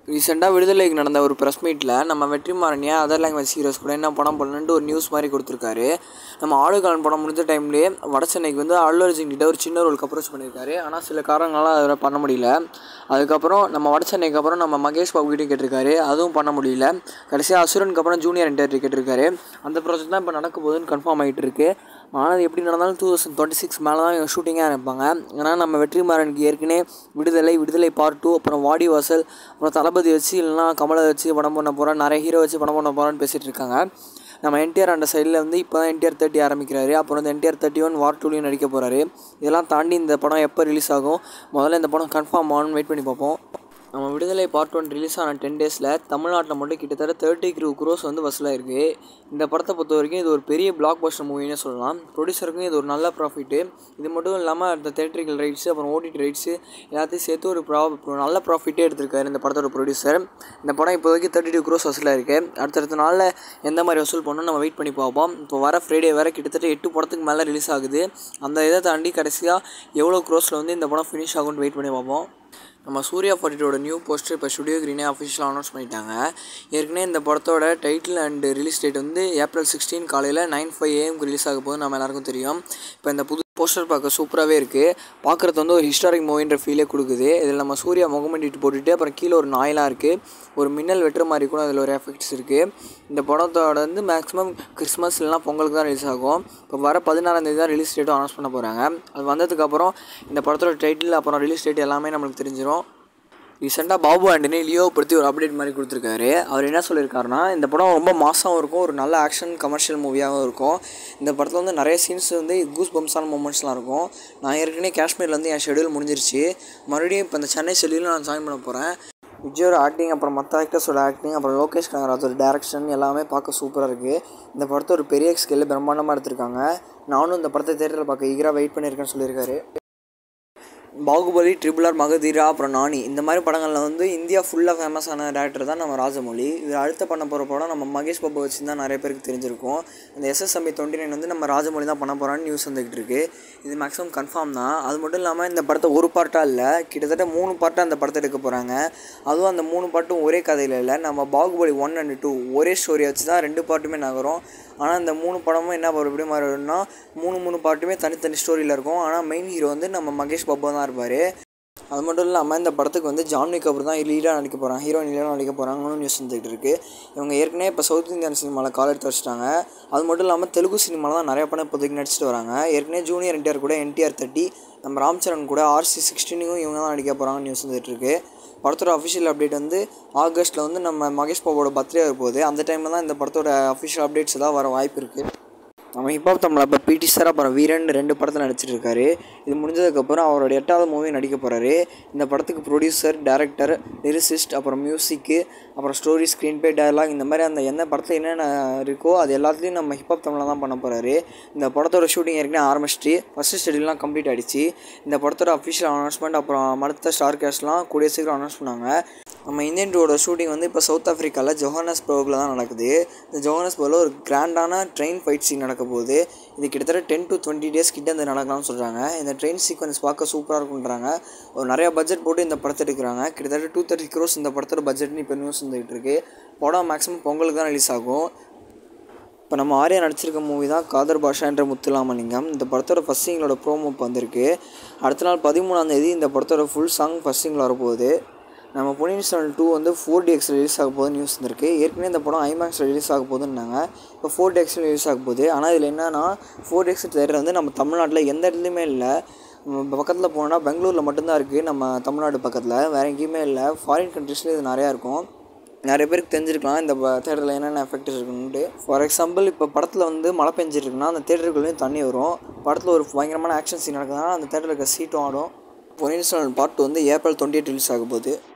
ரீசெண்டாக விடுதலைக்கு நடந்த ஒரு ப்ரெஸ் மீட்டில் நம்ம வெற்றிமாறன் ஏன் அதர் லாங்குவேஜ் ஹீரோஸ் கூட என்ன படம் பண்ணலன்ட்டு ஒரு நியூஸ் மாதிரி கொடுத்துருக்காரு நம்ம ஆளுகாலன் படம் முடிஞ்ச டைம்லேயே வட சென்னைக்கு வந்து அல்லு அர்ஜுன் கிட்ட ஒரு சின்ன ரோலுக்கு அப்ரோச் பண்ணியிருக்காரு ஆனால் சில காரணங்களால் அதில் பண்ண முடியல அதுக்கப்புறம் நம்ம வட சென்னைக்கு அப்புறம் நம்ம மகேஷ் பாபு கிட்டே கேட்டிருக்காரு அதுவும் பண்ண முடியல கடைசியாக அசுரனுக்கு அப்புறம் ஜூனியர் என்டர் கேட்டிருக்காரு அந்த ப்ராஜெக்ட் தான் இப்போ நடக்க போகுதுன்னு கன்ஃபார்ம் ஆகிட்டு இருக்கு ஆனால் அது எப்படி நடந்தாலும் டூ தௌசண்ட் டுவெண்ட்டி சிக்ஸ் மேலே தான் ஷூட்டிங்காக இருப்பாங்க ஏன்னா நம்ம வெற்றிமாறனுக்கு ஏற்கனவே விடுதலை விடுதலை பார்ட் டூ அப்புறம் வாடி வாசல் அப்புறம் தளபதி வச்சு இல்லைனா கமலை வச்சு படம் பண்ண போகிறோம் நிறைய ஹீரோ வச்சு படம் பண்ண போகிறான்னு பேசிகிட்டு இருக்காங்க நம்ம என்டிஆர் அந்த சைடில் வந்து இப்போ தான் என்டிஆர் தேர்ட்டி ஆரம்பிக்கிறாரு அப்புறம் இந்த என்டிஆர் தேர்ட்டி ஒன் வார் டூலையும் நடிக்க போகிறாரு இதெல்லாம் தாண்டி இந்த படம் எப்போ ரிலீஸ் ஆகும் முதல்ல இந்த படம் கன்ஃபார்ம் ஆகணும்னு வெயிட் பண்ணி பார்ப்போம் நம்ம விடுதலை பார்ட் ஒன் ரிலீஸ் ஆன டென் டேஸில் தமிழ்நாட்டில் மட்டும் கிட்டத்தட்ட தேர்ட்டி க்ரூ க்ரோஸ் வந்து வசூலாயிருக்கு இந்த படத்தை பொறுத்த வரைக்கும் இது ஒரு பெரிய பிளாக் பஸ்டர் மூவினே சொல்லலாம் ப்ரொடியூசருக்கும் இது ஒரு நல்ல ப்ராஃபிட்டு இது மட்டும் இல்லாமல் இந்த தேட்டரிக்கல் ரைட்ஸு அப்புறம் ஓடிடி ரைட்ஸு எல்லாத்தையும் சேர்த்து ஒரு ப்ரா நல்ல ப்ராஃபிட்டே எடுத்திருக்காரு இந்த படத்தோட ப்ரொடியூசர் இந்த படம் இப்போதைக்கு தேர்ட்டி டூ க்ரோஸ் வசூலாக இருக்குது அடுத்தடுத்த நாளில் எந்த மாதிரி வசூல் பண்ணணும் நம்ம வெயிட் பண்ணி பார்ப்போம் இப்போ வர ஃப்ரைடே வேறு கிட்டத்தட்ட எட்டு படத்துக்கு மேலே ரிலீஸ் ஆகுது அந்த இதை தாண்டி கடைசியாக எவ்வளோ க்ரோஸில் வந்து இந்த படம் ஃபினிஷ் ஆகும்னு வெயிட் பண்ணி பார்ப்போம் நம்ம சூர்யா ஃபார்ட்டியோட நியூ போஸ்டர் இப்போ ஸ்டுடியோ க்ரீனே அஃபிஷியலாக அனௌன்ஸ் பண்ணிட்டாங்க ஏற்கனவே இந்த படத்தோட டைட்டில் அண்ட் ரிலீஸ் டேட் வந்து ஏப்ரல் சிக்ஸ்டீன் காலையில் நைன் ஃபைவ் ஏஎம்க்கு ரிலீஸ் ஆக போது நம்ம எல்லாருக்கும் தெரியும் இப்போ இந்த புது போஸ்டர் பார்க்க சூப்பராகவே இருக்குது பார்க்குறது வந்து ஒரு ஹிஸ்டாரிக் மூவின்ற ஃபீலே கொடுக்குது இதில் நம்ம சூர்யா முகமண்டிட்டு போட்டுட்டு அப்புறம் கீழே ஒரு நாயெலாம் இருக்குது ஒரு மின்னல் வெட்டுற மாதிரி கூட அதில் ஒரு எஃபெக்ட்ஸ் இருக்குது இந்த படத்தோட வந்து மேக்ஸிமம் கிறிஸ்மஸ் இல்லைனா பொங்கலுக்கு தான் ரிலீஸ் ஆகும் இப்போ வர பதினாறாந்தேதி தான் ரிலீஸ் டேட்டும் அனௌன்ஸ் பண்ண போகிறாங்க அது வந்ததுக்கப்புறம் இந்த படத்தோட டைட்டில் அப்புறம் ரிலீஸ் டேட் எல்லாமே நம்மளுக்கு தெரிஞ்சிடும் ரீசெண்டாக பாபு ஆண்டனி லியோவை பற்றி ஒரு அப்டேட் மாதிரி கொடுத்துருக்காரு அவர் என்ன சொல்லியிருக்காருன்னா இந்த படம் ரொம்ப மாசாகவும் இருக்கும் ஒரு நல்ல ஆக்ஷன் கமர்ஷியல் மூவியாகவும் இருக்கும் இந்த படத்தில் வந்து நிறைய சீன்ஸ் வந்து கூஸ் பம்ஸான மூமெண்ட்ஸ்லாம் இருக்கும் நான் ஏற்கனவே காஷ்மீரில் வந்து என் ஷெடியூல் முடிஞ்சிருச்சு மறுபடியும் இப்போ இந்த சென்னை ஷெடியூலில் நான் ஜாயின் பண்ண போகிறேன் விஜயோட ஆக்டிங் அப்புறம் மற்ற ஆக்டர்ஸோட ஆக்டிங் அப்புறம் லோகேஷ் கனகராஜோட டேரக்ஷன் எல்லாமே பார்க்க சூப்பராக இருக்குது இந்த படத்தை ஒரு பெரிய ஸ்கேலில் பிரம்மாண்டமாக எடுத்திருக்காங்க நானும் இந்த படத்தை தேட்டரில் பார்க்க ஈகராக வெயிட் பண்ணியிருக்கேன்னு சொல்லியிருக்காரு பாகுபலி ட்ரிபிள் ஆர் மகதீரா அப்புறம் நானி இந்த மாதிரி படங்களில் வந்து இந்தியா ஃபுல்லாக ஃபேமஸான டேரக்டர் தான் நம்ம ராஜமௌழி இது அடுத்த பண்ண போகிற படம் நம்ம மகேஷ் பாபு வச்சு தான் நிறைய பேருக்கு தெரிஞ்சிருக்கும் இந்த எஸ்எஸ்எம்பி டுவெண்ட்டி நைன் வந்து நம்ம ராஜமௌழி தான் பண்ண போகிறான்னு நியூஸ் வந்துகிட்டு இருக்கு இது மேக்ஸிமம் கன்ஃபார்ம் தான் அது மட்டும் இல்லாமல் இந்த படத்தை ஒரு பார்ட்டாக இல்லை கிட்டத்தட்ட மூணு பார்ட்டாக அந்த படத்தை எடுக்க போகிறாங்க அதுவும் அந்த மூணு பாட்டும் ஒரே கதையில் இல்லை நம்ம பாகுபலி ஒன் அண்ட் டூ ஒரே ஸ்டோரியை வச்சு தான் ரெண்டு பாட்டுமே நகரும் ஆனால் இந்த மூணு படமும் என்ன எப்படி மாதிரி வரும்னா மூணு மூணு பாட்டுமே தனித்தனி ஸ்டோரியில் இருக்கும் ஆனால் மெயின் ஹீரோ வந்து நம்ம மகேஷ் பாபு தான் இருப்பார் அது மட்டும் இல்லாமல் இந்த படத்துக்கு வந்து ஜான்வி கபூர் தான் லீடாக நடிக்க போகிறாங்க ஹீரோயின் லீடாக நடிக்க போகிறாங்கன்னு நியூஸ் வந்துகிட்டு இருக்குது இவங்க ஏற்கனவே இப்போ சவுத் இந்தியன் சினிமாவில் கால் எடுத்து வச்சிட்டாங்க அது மட்டும் இல்லாமல் தெலுங்கு சினிமாவில் தான் நிறைய படம் இப்போதைக்கு நடிச்சிட்டு வராங்க ஏற்கனவே ஜூனியர் என்டிஆர் கூட என்டிஆர் தேர்ட்டி நம்ம ராம்சரண் கூட ஆர்சி சிக்ஸ்டீனுக்கும் இவங்க தான் நடிக்க போகிறாங்கன்னு நியூஸ் வந்துகிட்டு இருக்குது படத்தோட அஃபிஷியல் அப்டேட் வந்து ஆகஸ்ட்டில் வந்து நம்ம மகேஷ் பாபோட பர்த்டே போகுது அந்த டைமில் தான் இந்த படத்தோட அஃபிஷியல் அப்டேட்ஸ் எல்லாம் வர வாய்ப்பு இருக்குது நம்ம ஹிப்ஹாப் தமிழ் இப்போ பிடி சார் அப்புறம் வீரன் ரெண்டு படத்தில் நடிச்சிட்டு இருக்காரு இது முடிஞ்சதுக்கப்புறம் அவரோட எட்டாவது மூவி நடிக்க போகிறாரு இந்த படத்துக்கு ப்ரொடியூசர் டேரக்டர் லிரிசிஸ்ட் அப்புறம் மியூசிக்கு அப்புறம் ஸ்டோரி ஸ்க்ரீன் பே டயலாக் இந்த மாதிரி அந்த எந்த படத்தில் என்னென்ன இருக்கோ அது எல்லாத்துலேயும் நம்ம ஹிப்ஹாப் தமிழில் தான் பண்ண போகிறாரு இந்த படத்தோட ஷூட்டிங் ஏற்கனவே ஆரம்பிச்சிட்டு ஃபஸ்ட்டு ஸ்டெடிலாம் கம்ப்ளீட் ஆகிடுச்சு இந்த படத்தோட அஃபிஷியல் அனௌன்ஸ்மெண்ட் அப்புறம் அடுத்த ஸ்டார் கேஸ்ட்லாம் கூடிய சீக்கிரம் அனௌன்ஸ் பண்ணாங்க நம்ம இந்தியன் டூவோட ஷூட்டிங் வந்து இப்போ சவுத் ஆஃப்ரிக்காவில் ஜோஹானஸ் பர்கில் தான் நடக்குது இந்த ஜோஹானஸ் பர்கில் ஒரு கிராண்டான ட்ரெயின் ஃபைட் சீன் நடக்க போகுது இது கிட்டத்தட்ட டென் டு டுவெண்ட்டி டேஸ் கிட்ட இந்த நடக்கலாம்னு சொல்கிறாங்க இந்த ட்ரெயின் சீக்வன்ஸ் பார்க்க சூப்பராக இருக்குன்றாங்க ஒரு நிறையா பட்ஜெட் போட்டு இந்த படத்தை எடுக்கிறாங்க கிட்டத்தட்ட டூ தேர்ட்டி க்ரோஸ் இந்த படத்தோட பட்ஜெட்னு இப்போ நியூஸ் வந்துகிட்டு இருக்கு படம் மேக்ஸிமம் பொங்கலுக்கு தான் ரிலீஸ் ஆகும் இப்போ நம்ம ஆர்யா நடிச்சிருக்க மூவி தான் காதர் பாஷா என்ற முத்துலாமலிங்கம் இந்த படத்தோட ஃபஸ்ட் சிங்களோட ப்ரோமோ இப்போ வந்திருக்கு அடுத்த நாள் பதிமூணாந்தேதி இந்த படத்தோட ஃபுல் சாங் ஃபஸ்ட் சிங்கில் வரப்போகுது நம்ம பொன்னியின் செல்வன் டூ வந்து ஃபோர் டிஎக்ஸ் ரிலீஸ் ஆக போகுது நியூஸ் வந்திருக்கு ஏற்கனவே இந்த படம் ஐமேக்ஸில் ரிலீஸ் ஆக போகுதுன்னாங்க இப்போ ஃபோர் டிஎக்ஸில் ரிலீஸ் ஆக போகுது ஆனால் இதில் என்னன்னா ஃபோர் டிஎக்ஸ் தேட்டர் வந்து நம்ம தமிழ்நாட்டில் எந்த இடத்துலையுமே இல்லை பக்கத்தில் போனால் பெங்களூரில் மட்டும்தான் இருக்குது நம்ம தமிழ்நாடு பக்கத்தில் வேறு எங்கேயுமே இல்லை ஃபாரின் கண்ட்ரீஸில் இது நிறையா இருக்கும் நிறைய பேருக்கு தெரிஞ்சிருக்கலாம் இந்த தேட்டரில் என்னென்ன எஃபெக்ட் இருக்குன்ட்டு ஃபார் எக்ஸாம்பிள் இப்போ படத்தில் வந்து மழை பெஞ்சிருக்குன்னா அந்த தேட்டருக்குள்ளேயும் தண்ணி வரும் படத்தில் ஒரு பயங்கரமான ஆக்ஷன் சீன் நடக்குதுன்னா அந்த தேட்டரில் இருக்க சீட்டும் ஆடும் பொன்னியின் செல்வன் பார்ட் வந்து ஏப்ரல் டுவெண்ட்டி எயிட் ரிலீஸ் ஆக போகுது